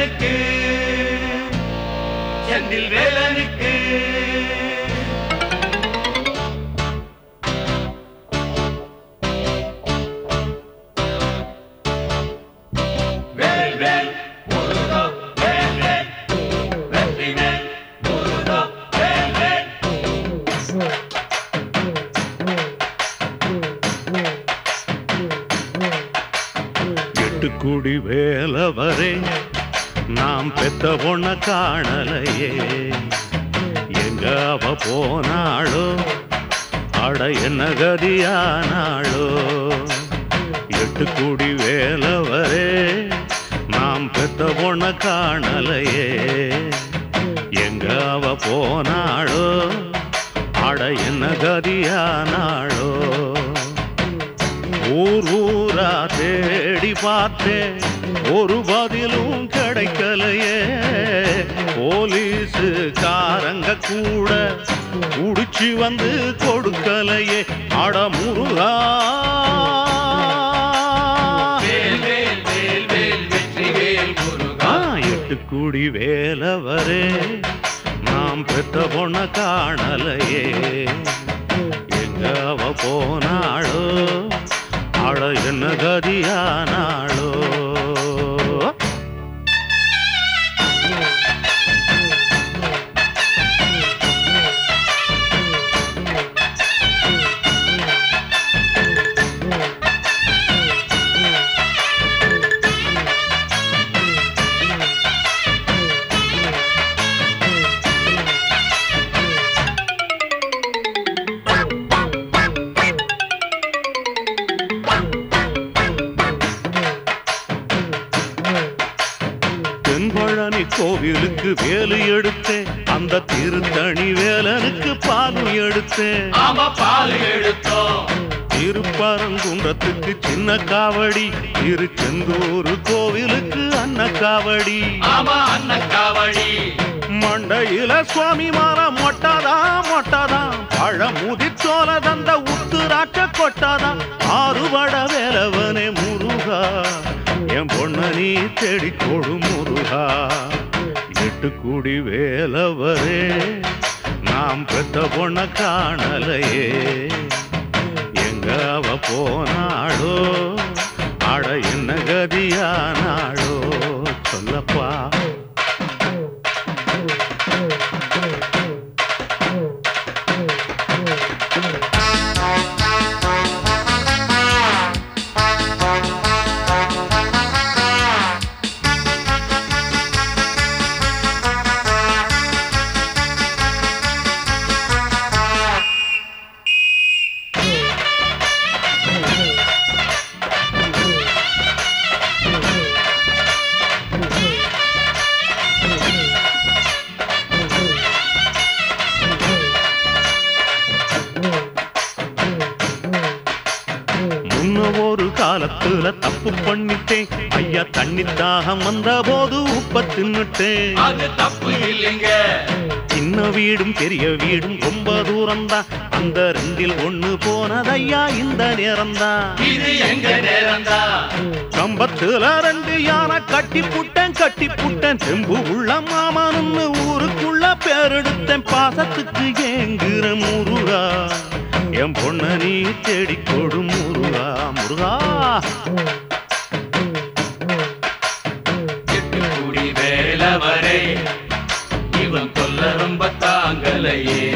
வேலனுக்கு செந்தில் வேலனுக்கு வேல் வேல் முருகா வேல் வேல் வெற்றி வேல் முருகா வேல் வேல் எட்டு கூடி வேலவரே நாம் பெத்த பொண்ண காணலையே எங்க அவ போனாளோ அட என்ன கதியானாளோ எட்டு கூடி வேலவரே நாம் பெத்த பொண்ண காணலையே எங்க அவ போனாளோ அட என்ன கதியானாளோ ஊர் ஊரா தேடி பார்த்தேன் ஒரு பதிலும் கிடைக்கலையே போலீஸு காரங்க கூட குடிச்சு வந்து கொடுக்கலையே அட முருகா வேல் வேல் வேல் வேல் வெற்றி வேல் முருகா ஆ, எட்டு கூடி வேலவரே நாம் பெத்த பொண்ண காணலையே எங்க அவ போனாளோ அட என்ன கதியானாளோ தென்பழனி கோவிலுக்கு வேலு எடுத்தேன் அந்த திருத்தணி வேலனுக்கு பாலு எடுத்தேன் ஆமா பால் எடுத்தோம் திருப்பரங்குன்றத்துக்கு சின்ன காவடி திருச்செந்தூர் கோவிலுக்கு அன்ன காவடி ஆமா அன்னக்காவடி மண்டையில சுவாமி மாறம் மொட்டாதா மொட்டாதா பழமுதி சோல தந்த உத்துராட்ச கொட்டாதா ஆறுபட வேலவனே முருகா என் பொண்ண நீ தேடி கொடு முருகா எட்டு கூடி வேலவரே நாம் பெத்த பொண்ண காணலையே எங்க அவ போனாளோ அட என்ன கதியானாளோ சொல்லப்பா முன்ன ஒரு காலத்துல தப்பு பண்ணிட்டேன் ஐயா தண்ணி தாகம் வந்த போது உப்ப தின்னுட்டேன் அது தப்பு இல்லைங்க சின்ன வீடும் பெரிய வீடும் ரொம்ப தூரம்தான் அந்த ரெண்டில் ஒண்ணு போனதையா இந்த நேரம்தான் இது எங்க நேரம்தான் கம்பத்துல ரெண்டு யானை கட்டி புட்டேன் கட்டி புட்டேன் தெம்பு உள்ள மாமனுன்னு ஊருக்குள்ள பேரெடுத்தேன் பாசத்துக்கு ஏங்குற முருகா என் பொண்ண நீ தேடி கொடு முருகா முருகா எட்டு கூடி வேலவரே இவன் தொல்ல ரொம்ப தாங்கலையே